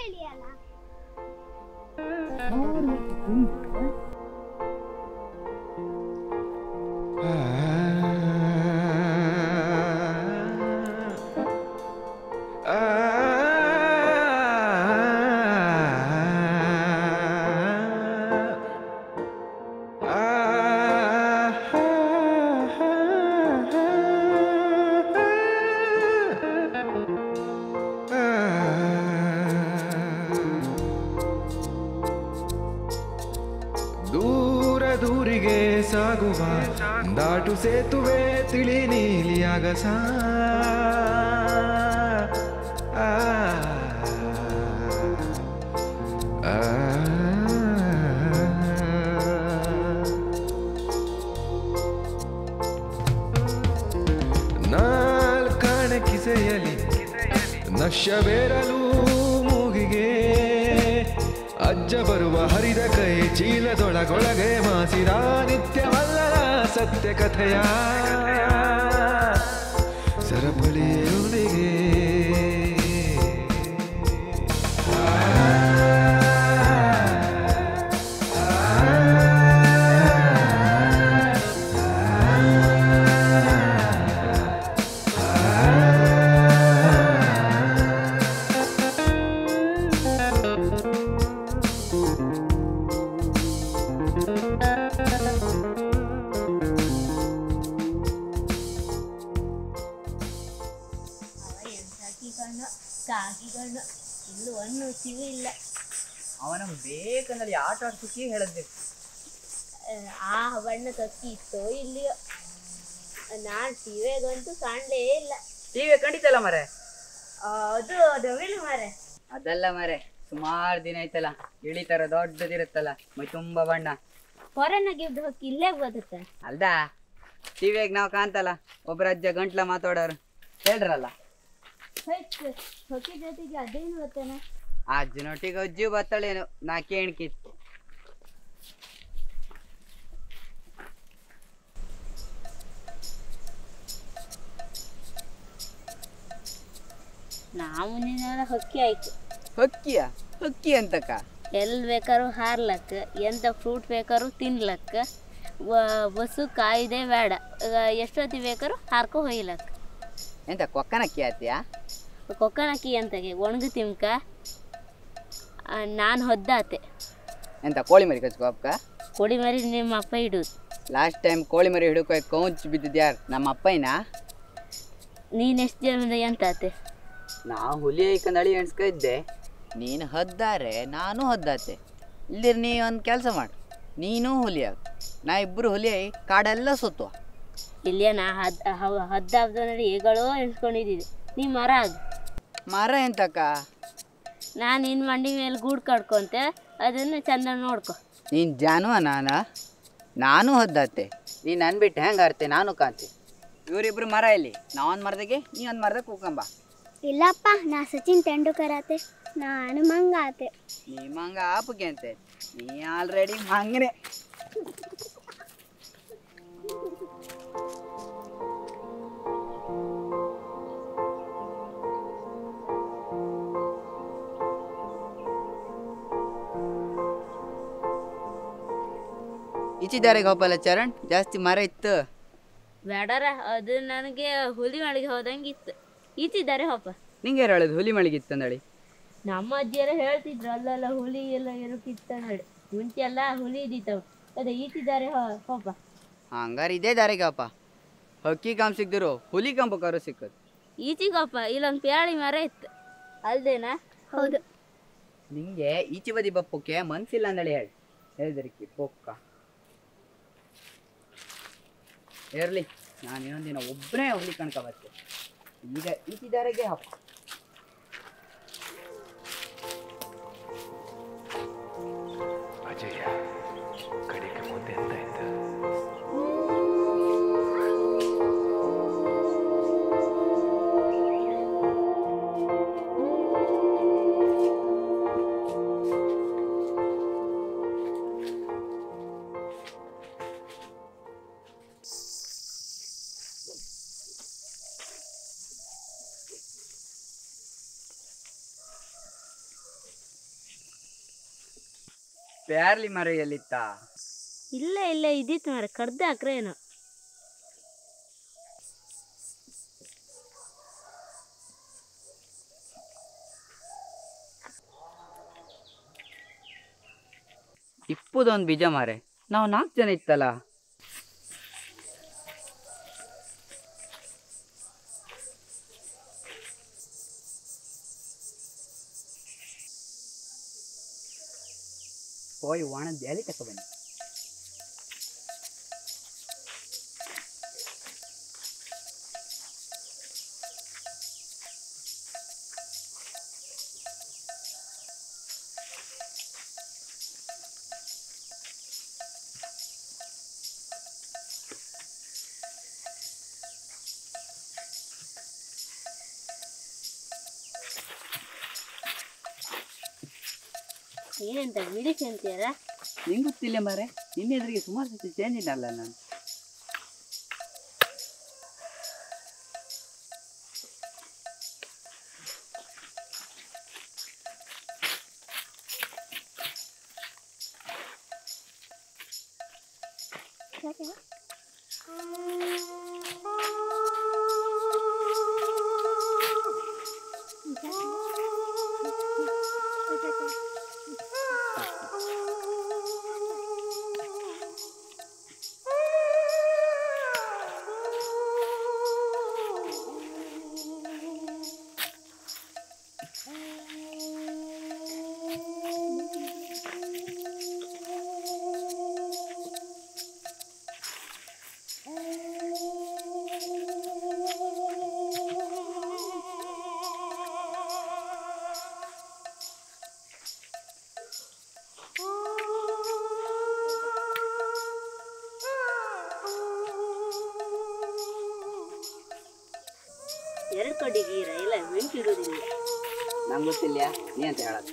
ಹೇಳಿಯಲ್ಲ ದೂರ ದೂರಿಗೆ ಸಾಗುವ ದಾಟು ಸೇತುವೆ ತಿಳಿ ನೀಲಿಯಾಗಸ ಆ, ಆ, ನಾಲ್ಕಾಣೆ ಕಿಸೆಯಲಿ ನಶ್ಯಬೇರಲು ಮೂಗಿಗೆ ಅಜ್ಜ ಬರುವ ಹರಿದ ಕೈ ಚೀಲದೊಳಗೊಳಗೆ ಮಾಸಿದ ನಿತ್ಯವಲ್ಲದ ಸತ್ಯ ಕಥೆಯ ಸರಪಳಿಯೊಳಗೆ ಸಾಕಿಕೊಂಡು ಸಾಕಿಕೊಂಡು ಇಲ್ಲೂ ಒಂದು ಸಿವಿ ಇಲ್ಲ ಅವನ ಬೇಕಂದ್ರೆ ಆಟ ಆಡ್ಸಕ್ಕೆ ಹೇಳದ್ಬೇಕು ಆ ಬಣ್ಣ ತೊಕ್ಕಿ ಇತ್ತೋ ಇಲ್ಲಿಯೋ ನಾನು ಟಿವಿಗಂತೂ ಕಾಣಲೇ ಇಲ್ಲ ಟಿವಿ ಖಂಡಿತಲ್ಲ ಮರೆ ಆ, ಅದು ಡೊಮಿಲ್ ಮಾರೆ ಅದಲ್ಲ ಮರೆ ಸುಮಾರು ದಿನ ಆಯ್ತಲ್ಲ ಇಳಿ ತರ ದೊಡ್ಡದಿರುತ್ತಲ್ಲ ಮೈ ತುಂಬಾ ಬಣ್ಣ ಹೊರನಾಗಿದ್ದು ಹೊಕ್ಕಿ ಇಲ್ಲೇ ಬದುತ್ತೆ ಅಲ್ದಾ ಟಿವಿಯಾಗ ನಾವು ಕಾಣ್ತಲ್ಲ ಒಬ್ಬರ ಅಜ್ಜ ಗಂಟ್ಲ ಮಾತಾಡೋರು ಹೇಳ್ರಲ್ಲ ಹೊಯ್ತು ಹೊಕ್ಕಿ ಜೊತೆಗೆ ಅದೇನು ಗೊತ್ತೇನ ಆ ಅಜ್ಜನೊಟ್ಟಿಗೆ ಅಜ್ಜಿ ಬತ್ತಾಳೇನು ನಾ ಕೇಣ್ಕಿತ್ತು ನಾವು ಮುಂದಿನ ಹೊಕ್ಕಿ ಆಯ್ತು ಹಕ್ಕಿಯ ಹಕ್ಕಿ ಅಂತಕ್ಕ ಎಲ್ಲಿ ಬೇಕಾದ್ರೂ ಹಾರ್ಲಕ್ಕ ಎಂತ ಫ್ರೂಟ್ ಬೇಕಾದ್ರೂ ತಿನ್ಲಕ್ಕ ವ- ಬಸ್ಸು ಕಾಯ್ದೆ ಬೇಡ ಈಗ ಎಷ್ಟೊತ್ತಿ ಬೇಕಾದ್ರೂ ಹಾರ್ಕೊ ಹೊಯ್ಲಕ್ಕ ಎಂತ ಕೊಕ್ಕನಕ್ಕಿ ಆತಿಯಾ ಕೊಕ್ಕನಕ್ಕಿ ಅಂತಗೆ ಒಣಗಿ ತಿಮ್ಕ ನಾನು ಹೊದ್ದಾತೆ ಎಂತ ಕೋಳಿ ಮರಿ ಕಚ್ಕೋ ಅಪ್ಪ ಕೊಡಿ ಮರಿ ನಿಮ್ಮ ಅಪ್ಪ ಇಡುದು ಲಾಸ್ಟ್ ಟೈಮ್ ಕೋಳಿ ಮರಿ ಹಿಡ್ಕೊ ಕೌಂಚ್ ಬಿದ್ದಿದ್ ಯಾರು ನಮ್ಮ ಅಪ್ಪಯ್ಯನ ನೀನು ಎಷ್ಟು ಜನದ ಎಂತ ಆತೆ ನಾ ಹುಲಿ ಐಕಂದ್ ಅಳಿ ಎಣ್ಸ್ಕ ಇದ್ದೆ ನೀನು ಹದ್ದಾರೆ ನಾನು ಹದ್ದಾತೆ ಇಲ್ಲಿರ್ ನೀ ಒಂದು ಕೆಲಸ ಮಾಡು ನೀನು ಹುಲಿ ಆಗ ನಾ ಇಬ್ಬರು ಹುಲಿ ಆಗಿ ಕಾಡೆಲ್ಲ ಸುತ್ತುವ ಇಲ್ಲಿಯ ನಾ ಹದ್ ಹವ್- ಹದ್ದ ಹಬ್ಬದ ನೋಡಿ ಹೇಗಳೋ ಎಣ್ಸ್ಕೊಂಡಿದ್ದಿದ್ದೆ ನೀ ಮರ ಆಗ ಮರ ಎಂತಕ್ಕ ನಾನು ನಿನ್ನ ಮಂಡಿ ಮೇಲೆ ಗೂಡು ಕಡ್ಕೊಂತೆ ಅದನ್ನು ಚಂದ ನೋಡ್ಕೊ ನೀನು ಜಾನುವ ನಾನ ನಾನು ಹದ್ದಾತೆ ನೀನು ಅನ್ಬಿಟ್ಟು ಹೆಂಗೆ ಆರ್ತೆ ನಾನು ಕಾಂತೆ ಇವರಿಬ್ರು ಮರ ಇಲ್ಲಿ ನಾ ಒಂದು ಮರದಾಗೆ ನೀ ಒಂದು ಮರದಾಗ ಕೂಕಂಬ ಇಲ್ಲಪ್ಪ ನಾ ಸಚಿನ್ ತೆಂಡೂಲ್ಕರ್ ಆತೆ ನಾನು ಮಂಗ ಆತೆ ನೀ ಮಂಗ ಆಪಕ್ಕೆ ಅಂತೆ ನೀ ಆಲ್ರೆಡಿ ಮಂಗನೆ ಈಚಿದಾರೆಗೆ ಹೋಗಲ್ಲ ಚರಣ್ ಜಾಸ್ತಿ ಮರ ಇತ್ತು ಬೇಡರ ಅದು ನನಗೆ ಹುಲಿ ಮಳೆಗೆ ಹೋದಂಗಿತ್ತು ಈಚಿದ್ದಾರೆ ಹೋಪ ನಿಂಗೆ ಯಾರು ಹೇಳೋದು ಹುಲಿ ಮಳಿಗಿತ್ತು ಅಂದಳಿ ನಮ್ಮ ಅಜ್ಜಿಯರ ಹೇಳ್ತಿದ್ರು ಅಲ್ಲೆಲ್ಲ ಹುಲಿ ಎಲ್ಲ ಇರುತ್ತಿತ್ತ ನೋಡಿ ಮುಂಚೆ ಎಲ್ಲ ಹುಲಿ ಇದ್ದಿತ್ತವು ಅದೇ ಈಚಿದ್ದಾರೆ ಹೋಪ ಹಂಗಾರೆ ಇದೇ ದಾರಿಗಪ್ಪ ಹಕ್ಕಿ ಕಾಮ್ ಸಿಕ್ದಿರು ಹುಲಿ ಕಂಬಕ್ಕಾರು ಸಿಕ್ಕದು ಈಚಿಗಪ್ಪ ಇಲ್ಲೊಂದು ಪ್ಯಾಳಿ ಮರ ಇತ್ತು ಅಲ್ದೇನಾ ಹೌದು ನಿಂಗೆ ಈಚೆ ಬದಿ ಬಪ್ಪಕ್ಕೆ ಮನ್ಸಿಲ್ಲ ಅಂದಳಿ ಹೇಳಿ ಹೇಳಿದ್ರಿಕಿ ಪೊಕ್ಕ ಇರ್ಲಿ ನಾನು ಇನ್ನೊಂದು ದಿನ ಒಬ್ಬನೇ ಹುಲಿ ಕಣ್ಕ ಬರ್ತೆ ಈಗ ಈಚಿದಾರೆಗೆ ಹಪ್ಪ ಅಜಯ ಕಡೆಗೆ ಮುಂದೆ ಎಂತ ಇತ್ತು ಪ್ಯಾರ್ಲಿ ಮರ ಎಲ್ಲಿತ್ತ ಇಲ್ಲ ಇಲ್ಲ ಇದ್ದಿತ್ತು ಮಾರೆ ಕಡ್ದು ಹಾಕ್ರೆ ಏನೋ ಇಪ್ಪುದೊಂದು ಬೀಜ ಮಾರೆ ನಾವು ನಾಲ್ಕು ಜನ ಇತ್ತಲ್ಲ ಹೋಯ್ ವಾಣದ ಬ್ಯಾಲಿ ತಕೊ ಬನ್ನಿ ಏನಂತ ಮಿಡಿಸಿ ಅಂತೀಯಾರ ನಿಂಗೆ ಗೊತ್ತಿಲ್ಲ ಮಾರೆ ನಿನ್ನೆ ಎದುರಿಗೆ ಸುಮಾರು ಸತಿ ಚೇಂಜ್ ಇದ್ದಲ್ಲ ನಾನು ಎರಡು ಕಡೆ ಗೀರ ಇಲ್ಲ ಮೆಣಸು ಇರೋದಿಲ್ಲ ನಂಗೆ ಗೊತ್ತಿಲ್ಲ ನೀ ಅಂತ ಹೇಳೋದು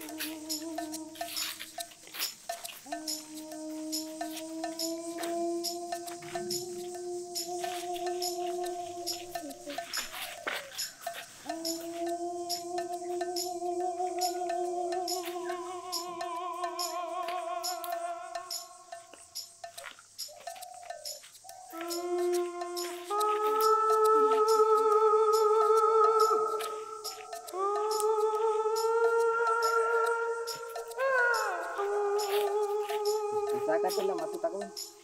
ಸಾಕತ್ತಿಲ್ಲ ಮತ್ತೆ ತಗೋ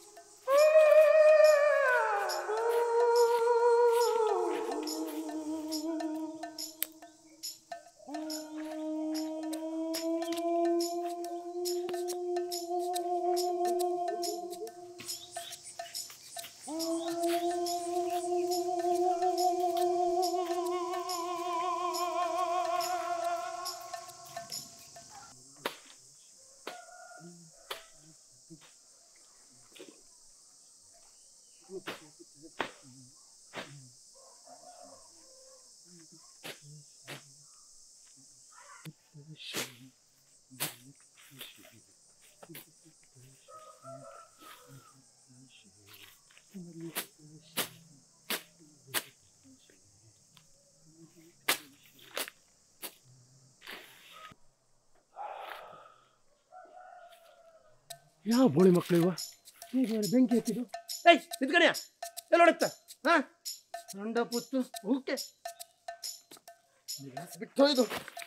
ಯಾವ ಬೋಳಿ ಮಕ್ಕಳು ಇವ ಈಗ ನೋಡಿ ಬೆಂಕಿ ಹತ್ತಿದ್ದು ಏಯ್ ನಿಂತ್ಕಣಿಯ ಎಲ್ಲ ಹೊಡತ್ತ ಹಾ ಸಣ್ಣ ಪುತ್ತು ಓಕೆ ಬಿಟ್ಟು ಹೋಯ್ದು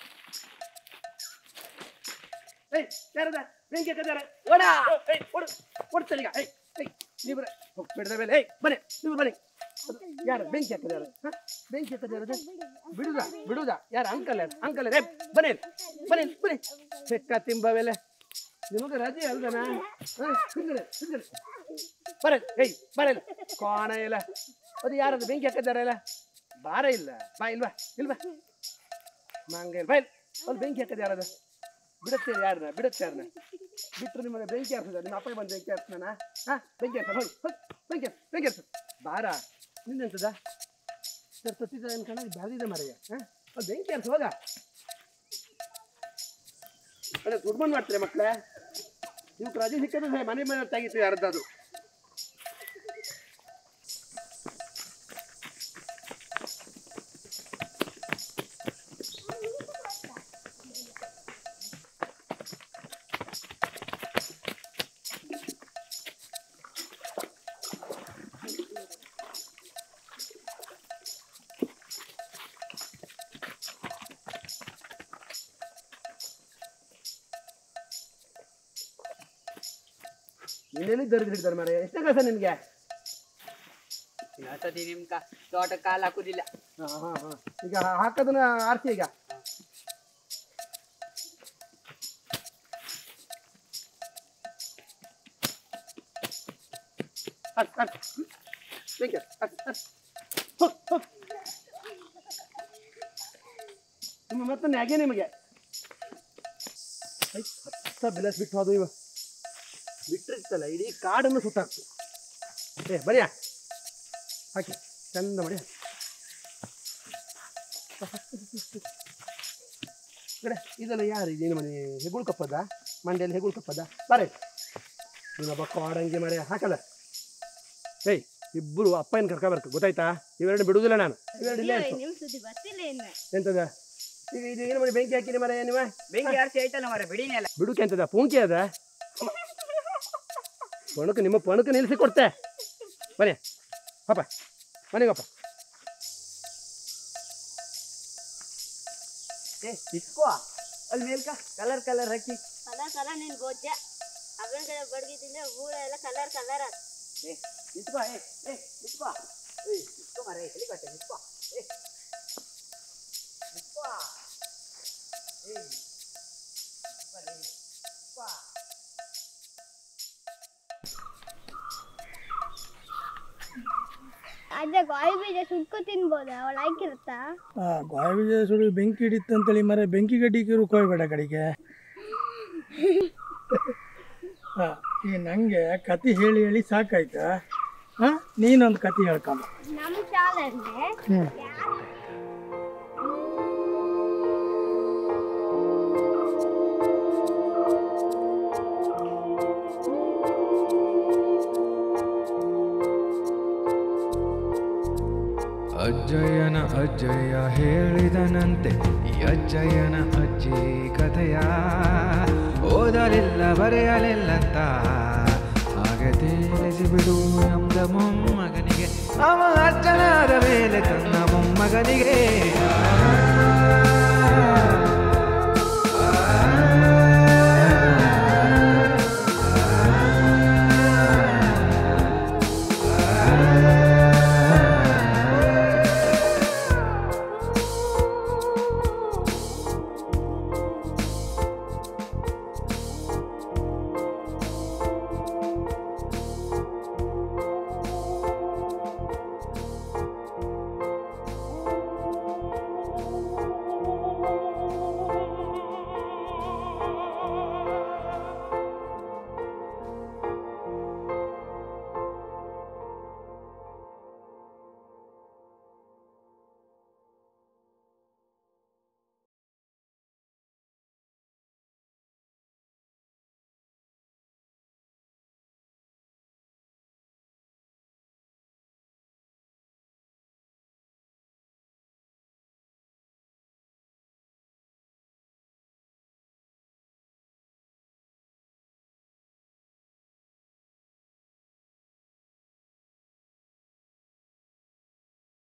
ಏಯ್ ಯಾರದ ಬೆಂಕಿ ಹತ್ತಿದಾರೆ ಓಡ ಏಯ್ ಓಡು ಓಡ್ತಲ್ಲ ಈಗ ಏಯ್ ಏಯ್ ನೀವು ಬರ ಬಿಡದ ಮೇಲೆ ಏಯ್ ಬನ್ನಿ ನೀವು ಬನ್ನಿ ಅದು ಯಾರು ಬೆಂಕಿ ಹಾಕಿದಾರೆ ಹಾ ಬೆಂಕಿ ಹಾಕಿದಾರೆ ಬಿಡುದಾ ಬಿಡುದಾ ಯಾರು ಅಂಕಲ್ ಯಾರು ಅಂಕಲ್ ಯಾರು ಬನ್ನಿ ಬನ್ನಿ ಬನ್ನಿ ಬೆಕ್ಕ ತಿಂಬವೆಲೆ ನಿಮಗೆ ರಜೆ ಅಲ್ದನಾ ಹಿಂಗಡೆ ಹಿಂಗಡೆ ಬರ ಏಯ್ ಬರಲ್ಲ ಕೋಣ ಇಲ್ಲ ಅದು ಯಾರದು ಬೆಂಕಿ ಹಾಕಿದಾರಲ್ಲ ಬಾರ ಇಲ್ಲ ಬಾ ಇಲ್ವಾ ಇಲ್ವಾ ಮಂಗ ಇಲ್ಲ ಬಾ ಇಲ್ಲಿ ಅಲ್ಲಿ ಬೆಂಕಿ ಹಾಕದ ಯಾರದ ಬಿಡುತ್ತೆ ಯಾರನ್ನ ಬಿಡುತ್ತೆ ಯಾರನ್ನ ಬಿಟ್ಟರು ನಿಮ್ಮನೆ ಬೆಂಕಿ ಹಾರ್ತದ ನಿಮ್ಮ ಅಪ್ಪ ಬಂದು ಬೆಂಕಿ ಹಾಕ್ತಾನ ಹಾ ಬೆಂಕಿ ಹಾಕ್ತಾನೆ ಹೋಗಿ ಹೋಗಿ ಬೆಂಕಿ ಹಾಕ್ ಬೆಂಕಿ ಹಾಕ್ತ ಬಾರ ನಿಂದೆಂತದ ಸರ್ ತತ್ತಿದ ಅನ್ಕೊಂಡ ಬೆಳೆದಿದೆ ಮರೆಯ ಹಾಂ ಅದು ಬೆಂಕಿ ಹಾರ್ಸ ಹೋಗ ಅದೇ ದುಡ್ಮನ್ ಮಾಡ್ತಾರೆ ಮಕ್ಕಳೇ ನೀವು ರಜೆ ಸಿಕ್ಕಿದ್ರೆ ಮನೆ ಮೇಲೆ ತೆಗಿತು ಯಾರದ್ದು ಇನ್ನೆಲ್ಲಿ ದರಿದ್ರ ಹಿಡಿದಾರೆ ಮಾರೆ ಎಷ್ಟೇ ಕೆಲಸ ನಿನಗೆ ಇನ್ನೊಂದ್ಸತಿ ನಿಮ್ ಕ ತೋಟ ಕಾಲು ಹಾಕುದಿಲ್ಲ ಹಾಂ ಹಾಂ ಹಾಂ ಈಗ ಹಾಕೋದನ್ನ ಆರ್ಸಿ ಈಗ ಹತ್ ಹತ್ ಬೆಂಕಿ ಹತ್, ಹತ್ ಹತ್ ಹೋಗ್ ಹೋಗ್ ನಿಮ್ಮ ಮತ್ತೆ ನ್ಯಾಗೆ ನಿಮಗೆ ಐತ್, ಹತ್ತ ಬೆಲೆಸ್ ಬಿಟ್ಟು ಹೋದು ಇವ ಬಿಟ್ಟಿರ್ತಲ್ಲ ಇಡೀ ಕಾಡನ್ನು ಸುತ್ತಾಕ್ತು ಏ ಬರಿಯಾ ಹಾಕಿ ಚಂದ ಮಾಡಿ ಕಡೆ ಇದೆಲ್ಲ ಯಾರು ಇದೇನು ಮನೆ ಹೆಗುಳು ಕಪ್ಪದ ಮಂಡ್ಯಲ್ಲಿ ಹೆಗುಳು ಕಪ್ಪದ ಬಾರೆ ನೀನೊಬ್ಬ ಕಾಡಂಗೆ ಮರೆ ಹಾಕಲ್ಲ ಏಯ್ ಇಬ್ಬರು ಅಪ್ಪ ಏನು ಕರ್ಕೊಬರ್ಕು ಗೊತ್ತಾಯ್ತಾ ಇವೆರಡು ಬಿಡುವುದಿಲ್ಲ ನಾನು ಇವೆರಡು ಇಲ್ಲೇ ಇರ್ತು. ನಿಮ್ಮ ಸುದ್ದಿ ಬರ್ತಿಲ್ಲ ಇನ್ನು ಎಂತದ ಈಗ ಇದು ಏನು ಮಾಡಿ ಬೆಂಕಿ ಹಾಕಿರಿ ಮರೆ ನೀವ ಬೆಂಕಿ ಆರ್ಸಿ ಆಯ್ತಲ್ಲ ಮರ ಬಿಡಿನೇ ಅಲ್ಲ ಬಿಡುಕೆ ಅಂತದ ಪೂಂಕಿ ಅದ ಪಣಕ ನಿಮ್ಮ ಪಣಕ ನಿಲ್ಲಿಸಿ ಕೊಡ್ತೆ ಬನ್ನಿ ಪಾಪ ಮನೆಗಪ್ಪ ಏ ಇಟ್ಕೋ ಅಲ್ಲಿ ಮೇಲ್ಕ ಕಲರ್ ಕಲರ್ ಹಾಕಿ ಕಲರ್ ಕಲರ್ ನಿನ್ ಗೊಜ್ಜ ಅವನ ಕಡೆ ಬಡ್ಗಿದ್ದಿಂದ ಊರ ಎಲ್ಲ ಕಲರ್ ಕಲರ್ ಅದು ಏ ನಿಂತ್ಕೋ ಏ ಏ ನಿಂತ್ಕೋ ಏ ನಿಂತ್ಕೋ ಮರ ಎಲ್ಲಿ ಕೊಟ್ಟೆ ನಿಂತ್ಕೋ ಏ ನಿಂತ್ಕೋ ಏ ಬರೀ ನಿಂತ್ಕೋ ಅಜ್ಜ ಗಾಳಿ ಬೀಜ ಸುಟ್ಕೊ ತಿನ್ಬೋದ ಅವಳು ಹಾಕಿರುತ್ತಾ ಆ ಗಾಯ ಬೀಜ ಸುಡಿ ಬೆಂಕಿ ಹಿಡಿತು ಅಂತೇಳಿ ಮರ ಬೆಂಕಿ ಗಡ್ಡಿಗೆ ಕೊಯ್ಬೇಡ ಕಡೆಗೆ ಹಾಂ ಈ ನನಗೆ ಕತೆ ಹೇಳಿ ಹೇಳಿ ಸಾಕಾಯ್ತಾ ಹಾಂ ನೀನೊಂದು ಕತೆ ಹೇಳ್ಕೊಂಬ ನಮ್ಮ ಶಾಲೆಯಲ್ಲಿ ಹ್ಞೂ ಅಜ್ಜಯ್ಯನ ಅಜ್ಜಯ್ಯ ಹೇಳಿದನಂತೆ ಈ ಅಜ್ಜಯ್ಯನ ಅಜ್ಜಿ ಕಥೆಯ ಓದಲಿಲ್ಲ ಬರೆಯಲಿಲ್ಲಂತ ಹಾಗೆ ತಿಳಿಸಿ ಬಿಡು ನಮ್ದ ಮೊಮ್ಮಗನಿಗೆ ಅವ ಅಜ್ಜನಾದ ಮೇಲೆ ತನ್ನ ಮೊಮ್ಮಗನಿಗೆ